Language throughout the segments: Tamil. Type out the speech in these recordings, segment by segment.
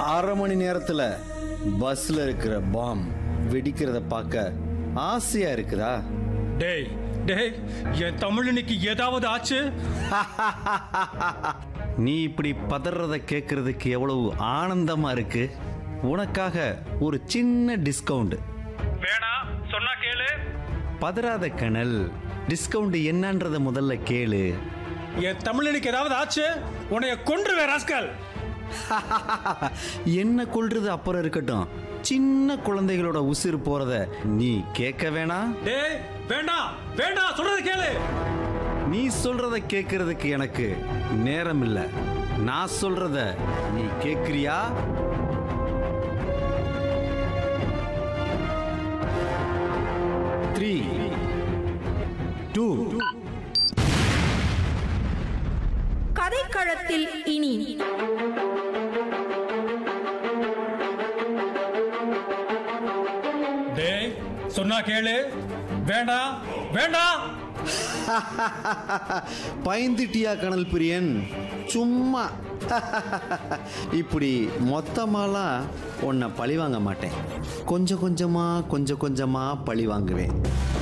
அரை மணி நேரத்துல பஸ்ல இருக்கிற பாம் வெடிக்கிறத பார்க்க ஆசையா இருக்குதா டேய் டேய் என் தமிழனுக்கு ஏதாவது ஆச்சு நீ இப்படி பதறத கேட்கறதுக்கு எவ்வளவு ஆனந்தமா இருக்கு உனக்காக ஒரு சின்ன டிஸ்கவுண்ட் வேணாம் சொன்னா கேளு பதறாத கனல் டிஸ்கவுண்ட் என்னன்றத முதல்ல கேளு என் தமிழனுக்கு ஏதாவது ஆச்சு உன்னைய கொன்றுவே ராஸ்கல் என்ன கொள்றது அப்புறம் இருக்கட்டும் சின்ன குழந்தைகளோட உசிர் போறத நீ கேட்க வேணாம் டேய் வேண்டாம் வேண்டாம் சொல்றது கேளு நீ சொல்றத கேட்கறதுக்கு எனக்கு நேரம் இல்ல நான் சொல்றத நீ கேக்குறியா த்ரீ டூ கதைக்களத்தில் இனி டேய் சொன்னா கேளு வேண்டாம் வேண்டாம் பயந்துட்டியா கனல் பிரியன் சும்மா இப்படி மொத்தமாலாம் உன்னை பழி வாங்க மாட்டேன் கொஞ்சம் கொஞ்சமா கொஞ்சம் கொஞ்சமா பழி வாங்குவேன்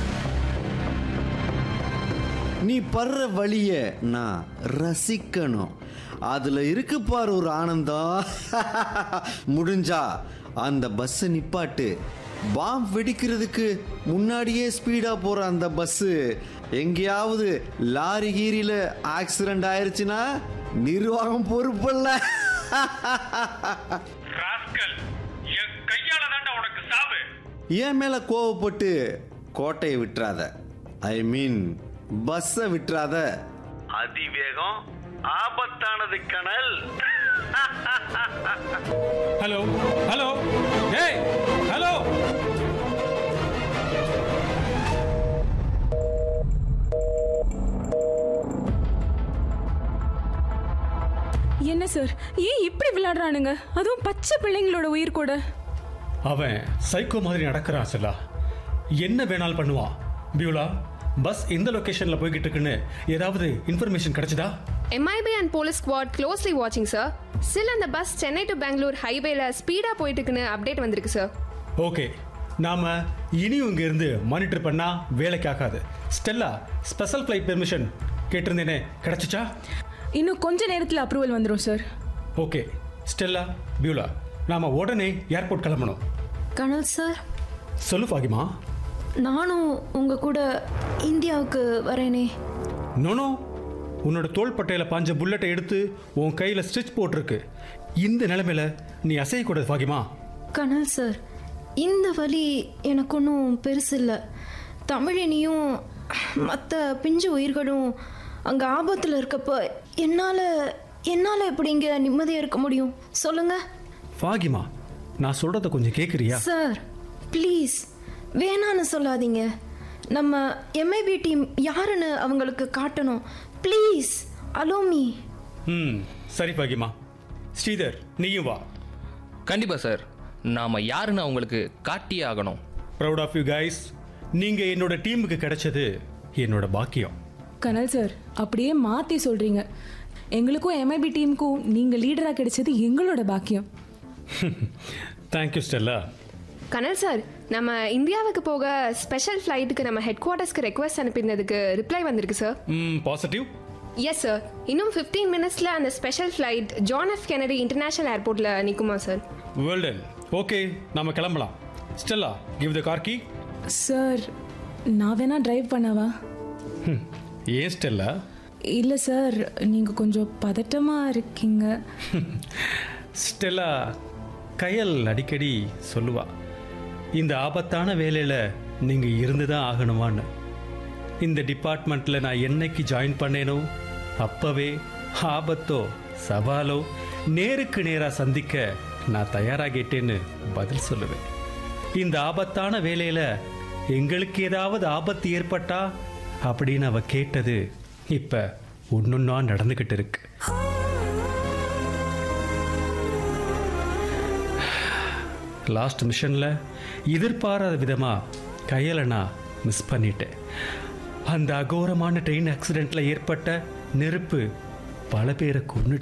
நீ படுற வழிய நான் ரசிக்கணும் அதுல இருக்கு பாரு ஒரு ஆனந்தம் முடிஞ்சா அந்த பஸ்ஸை நிப்பாட்டு பாம் வெடிக்கிறதுக்கு முன்னாடியே ஸ்பீடா போற அந்த பஸ் எங்கேயாவது லாரி கீரியில ஆக்சிடென்ட் ஆயிருச்சுன்னா நிர்வாகம் பொறுப்பல்ல ராஸ்கல் என் கையால தாண்டா உனக்கு சாவு என் மேல கோவப்பட்டு கோட்டையை விட்டுறாத ஐ மீன் பஸ்ஸை விட்டுறாத அதிவேகம் ஆபத்தானது கனல் ஹலோ ஹலோ டேய் ஹலோ என்ன சார் ஏன் இப்படி விளையாடுறானுங்க அதுவும் பச்சை பிள்ளைங்களோட உயிர் கூட அவன் சைக்கோ மாதிரி நடக்கிறான் செல்லா என்ன வேணாலும் பண்ணுவான் பியூலா பஸ் எந்த லொகேஷன்ல போய்கிட்டு இருக்குன்னு ஏதாவது இன்ஃபர்மேஷன் கிடைச்சதா MIB and police squad closely watching sir still அந்த பஸ் சென்னை டு பெங்களூர் ஹைவேல ஸ்பீடா போயிட்டு இருக்குன்னு அப்டேட் வந்திருக்கு சார் ஓகே நாம இனியும் இங்க இருந்து மானிட்டர் பண்ணா வேலைக்கு ஆகாது ஸ்டெல்லா ஸ்பெஷல் ஃப்ளைட் பெர்மிஷன் கேட்டிருந்தேனே கிடைச்சிச்சா இன்னும் கொஞ்ச நேரத்தில் அப்ரூவல் வந்துடும் சார் ஓகே ஸ்டெல்லா பியூலா நாம உடனே ஏர்போர்ட் கிளம்பணும் கனல் சார் சொல்லு ஃபாகிமா நானும் உங்க கூட இந்தியாவுக்கு வரேனே நோனோ உன்னோட தோள் பட்டையில பாஞ்ச புல்லட்டை எடுத்து உன் கையில ஸ்டிச் போட்டிருக்கு இந்த நிலைமையில நீ அசையக்கூடாது ஃபாகிமா கனல் சார் இந்த வலி எனக்கு ஒன்றும் பெருசு இல்லை தமிழினியும் மற்ற பிஞ்சு உயிர்களும் அங்கே ஆபத்தில் இருக்கப்போ என்னால் என்னால் எப்படி இங்கே நிம்மதியாக இருக்க முடியும் சொல்லுங்க ஃபாகிமா நான் சொல்றத கொஞ்சம் கேட்குறியா சார் ப்ளீஸ் வேணான்னு சொல்லாதீங்க நம்ம எம்ஐபி டீம் யாருன்னு அவங்களுக்கு காட்டணும் ப்ளீஸ் அலோமி ம் சரி ஃபாகிமா ஸ்ரீதர் நீயும் வா கண்டிப்பா சார் நாம யாருன்னு அவங்களுக்கு காட்டியே ஆகணும் ப்ரௌட் ஆஃப் யூ கைஸ் நீங்க என்னோட டீமுக்கு கிடைச்சது என்னோட பாக்கியம் கனல் சார் அப்படியே மாற்றி சொல்கிறீங்க எங்களுக்கும் எம்ஐபி டீமுக்கும் நீங்கள் லீடராக கிடைச்சது எங்களோட பாக்கியம் தேங்க்யூ ஸ்டெல்லா கனல் சார் நம்ம இந்தியாவுக்கு போக ஸ்பெஷல் ஃப்ளைட்டுக்கு நம்ம ஹெட் குவார்ட்டர்ஸ்க்கு ரெக்வஸ்ட் அனுப்பியிருந்ததுக்கு ரிப்ளை வந்திருக்கு சார் ம் பாசிட்டிவ் எஸ் சார் இன்னும் 15 மினிட்ஸ்ல அந்த special flight John F Kennedy international ஏர்போர்ட்ல நிக்குமா சார் வெல்டன் ஓகே நாம கிளம்பலாம் Stella give the car key sir நான் வேணா டிரைவ் பண்ணவா ஏன் ஸ்டெல்லா இல்லை சார் நீங்கள் கொஞ்சம் பதட்டமாக இருக்கீங்க ஸ்டெல்லா கயல் அடிக்கடி சொல்லுவா இந்த ஆபத்தான வேலையில் நீங்கள் இருந்து தான் ஆகணுமான்னு இந்த டிபார்ட்மெண்ட்டில் நான் என்னைக்கு ஜாயின் பண்ணேனோ அப்போவே ஆபத்தோ சவாலோ நேருக்கு நேராக சந்திக்க நான் தயாராகிட்டேன்னு பதில் சொல்லுவேன் இந்த ஆபத்தான வேலையில் எங்களுக்கு ஏதாவது ஆபத்து ஏற்பட்டா அப்படின்னு அவ கேட்டது இப்போ ஒன்னொன்னா நடந்துக்கிட்டு இருக்கு லாஸ்ட் மிஷனில் எதிர்பாராத விதமாக கையலை நான் மிஸ் பண்ணிட்டேன் அந்த அகோரமான ட்ரெயின் ஆக்சிடெண்ட்டில் ஏற்பட்ட நெருப்பு பல பேரை கொன்னுடுச்சு